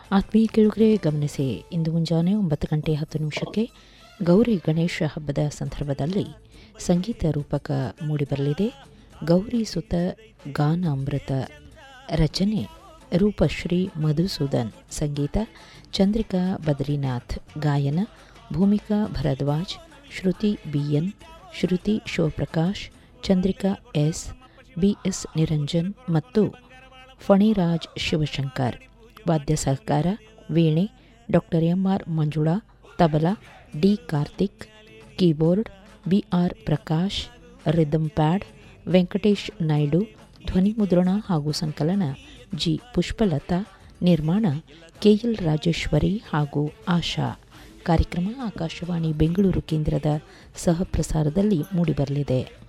ಆತ್ಮೀಯ ಕೇಳುಗರೆ ಗಮನಿಸಿ ಇಂದು ಮುಂಜಾನೆ ಒಂಬತ್ತು ಗಂಟೆ ಹತ್ತು ನಿಮಿಷಕ್ಕೆ ಗೌರಿ ಗಣೇಶ ಹಬ್ಬದ ಸಂದರ್ಭದಲ್ಲಿ ಸಂಗೀತ ರೂಪಕ ಮೂಡಿಬರಲಿದೆ ಗೌರಿ ಸುತ ಗಾನಾಮೃತ ರಚನೆ ರೂಪಶ್ರೀ ಮಧುಸೂದನ್ ಸಂಗೀತ ಚಂದ್ರಿಕಾ ಬದ್ರಿನಾಥ್ ಗಾಯನ Bhoomika Bharadwaj Shruthi B N Shruthi Shivaprakash Chandrika S B S Niranjan ಮತ್ತು ಫಣಿರಾಜ್ ಶಿವಶಂಕರ್ ವಾದ್ಯ ಸಹಕಾರ ವೀಣೆ doctor M R Manjula tabla D Karthik keyboard B R Prakash rhythm pad Venkatesh Naidu ಧ್ವನಿ ಮುದ್ರಣ ಹಾಗೂ ಸಂಕಲನ ಜಿ ಪುಷ್ಪಲತಾ ನಿರ್ಮಾಣ ಕೆಎಲ್ ರಾಜೇಶ್ವರಿ ಹಾಗೂ ಆಶಾ ಕಾರ್ಯಕ್ರಮ ಆಕಾಶವಾಣಿ ಬೆಂಗಳೂರು ಕೇಂದ್ರದ ಸಹ ಪ್ರಸಾರದಲ್ಲಿ ಮೂಡಿಬರಲಿದೆ